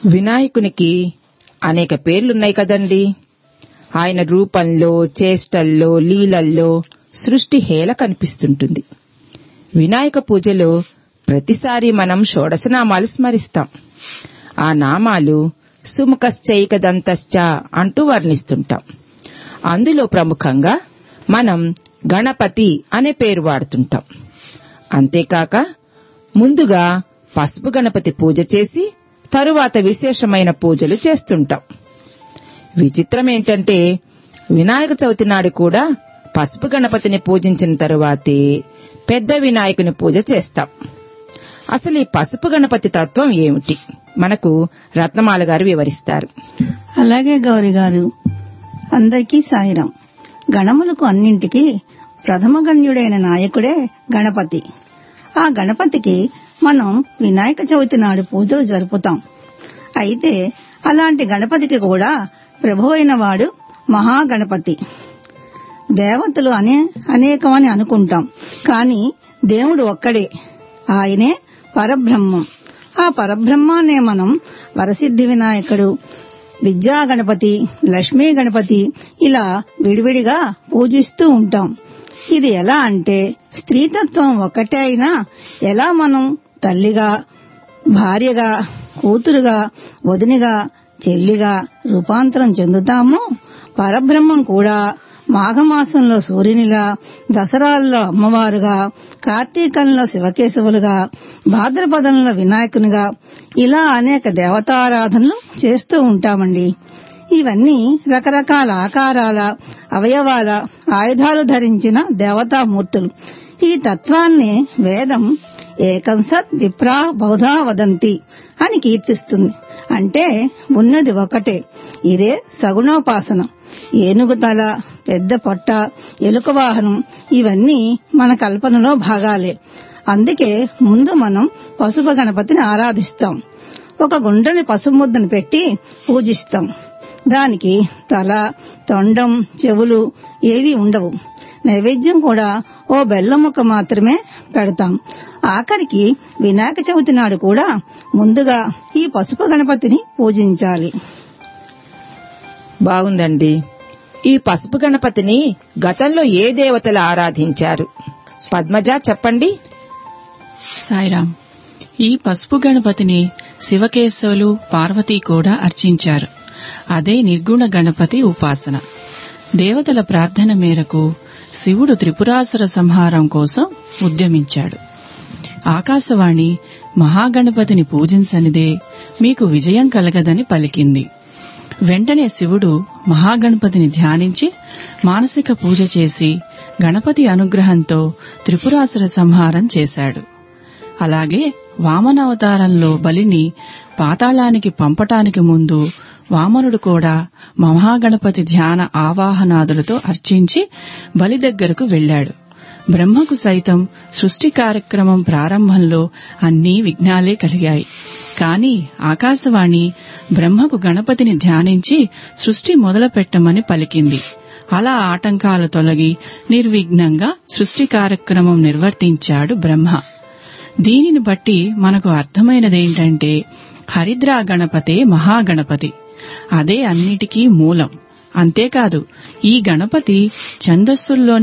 వినాయకునికి అనేక పేర్లున్నాయి కదండి ఆయన రూపంలో చేష్టల్లో లీలల్లో సృష్టి హేళ కనిపిస్తుంటుంది వినాయక పూజలో ప్రతిసారి మనం షోడశనామాలు స్మరిస్తాం ఆ నామాలు సుముఖశ్చైకదంతశ్చ అంటూ వర్ణిస్తుంటాం అందులో ప్రముఖంగా మనం గణపతి అనే పేరు వాడుతుంటాం అంతేకాక ముందుగా పసుపు గణపతి పూజ చేసి తరువాత విశేషమైన పూజలు చేస్తుంటాం విచిత్రం ఏంటంటే వినాయక చవితి నాడు కూడా పసుపు గణపతిని పూజించిన తరువాతే పెద్ద వినాయకుని పూజ చేస్తాం అసలు ఈ పసుపు గణపతి తత్వం ఏమిటి మనకు రత్నమాల గారు వివరిస్తారు అలాగే గౌరి గారు అందరికీ సాయిరం గణములకు అన్నింటికీ ప్రథమ గణ్యుడైన నాయకుడే గణపతి ఆ గణపతికి మనం వినాయక చవితి నాడు పూజలు జరుపుతాం అయితే అలాంటి గణపతికి కూడా ప్రభువైన వాడు మహాగణపతి దేవతలు అనే అనేకమని అనుకుంటాం కానీ దేవుడు ఒక్కడే ఆయనే పరబ్రహ్మం ఆ పరబ్రహ్మాన్నే మనం వరసిద్ధి వినాయకుడు విద్యా గణపతి లక్ష్మీ గణపతి ఇలా విడివిడిగా పూజిస్తూ ఉంటాం ఇది ఎలా అంటే స్త్రీతత్వం ఒక్కటే అయినా ఎలా మనం తల్లిగా భార్యగా కూతురుగా వదినిగా చెల్లిగా రూపాంతరం చెందుతామో పరబ్రహ్మం కూడా మాఘమాసంలో సూర్యునిగా దసరాల్లో అమ్మవారుగా కార్తీకంలో శివకేశవులుగా భాద్రపదంలో వినాయకునిగా ఇలా అనేక దేవతారాధనలు చేస్తూ ఉంటామండి ఇవన్నీ రకరకాల ఆకారాల అవయవాల ఆయుధాలు ధరించిన దేవతామూర్తులు ఈ తత్వాన్ని వేదం ఏకం సత్ విప్రా బౌధా వదంతి అని కీర్తిస్తుంది అంటే ఉన్నది ఒకటే ఇదే సగుణోపాసన ఏనుగు తల పెద్ద పొట్ట ఎలుక వాహనం ఇవన్నీ మన కల్పనలో భాగాలే అందుకే ముందు మనం పసుపు గణపతిని ఆరాధిస్తాం ఒక గుండ్రని పసుపు ముద్దను పెట్టి పూజిస్తాం దానికి తల తొండం చెవులు ఏవి ఉండవు నైవేద్యం కూడా ఓ బెల్లం ముక్క మాత్రమే పెడతాం ఆఖరికి వినాయక చవితి నాడు కూడా ముందుగా ఈ పసుపు గణపతిని పూజించాలి బాగుందండి ఈ పసుపు గణపతిని గతంలో ఏ దేవతలు ఆరాధించారు పద్మజ చెప్పండి సాయిరాం ఈ పసుపు గణపతిని శివకేశవులు పార్వతీ కూడా అర్చించారు అదే నిర్గుణ గణపతి ఉపాసన దేవతల ప్రార్థన మేరకు శివుడు త్రిపురాసుర సంహారం కోసం ఉద్యమించాడు ఆకాశవాణి మహాగణపతిని పూజించనిదే మీకు విజయం కలగదని పలికింది వెంటనే శివుడు మహాగణపతిని ధ్యానించి మానసిక పూజ చేసి గణపతి అనుగ్రహంతో త్రిపురాసుర సంహారం చేశాడు అలాగే వామనావతారంలో బలిని పాతాళానికి పంపటానికి ముందు వామనుడు కూడా మహాగణపతి ధ్యాన ఆవాహనాదులతో అర్చించి బలి దగ్గరకు వెళ్లాడు బ్రహ్మకు సైతం సృష్టి కార్యక్రమం ప్రారంభంలో అన్నీ విఘ్నాలే కలిగాయి కాని ఆకాశవాణి బ్రహ్మకు గణపతిని ధ్యానించి సృష్టి మొదలుపెట్టమని పలికింది అలా ఆటంకాలు తొలగి నిర్విఘ్నంగా సృష్టి కార్యక్రమం నిర్వర్తించాడు బ్రహ్మ దీనిని బట్టి మనకు అర్థమైనదేంటంటే హరిద్రా గణపతే మహాగణపతి అదే అన్నిటికీ మూలం అంతేకాదు ఈ గణపతి ఛందస్సుల్లోని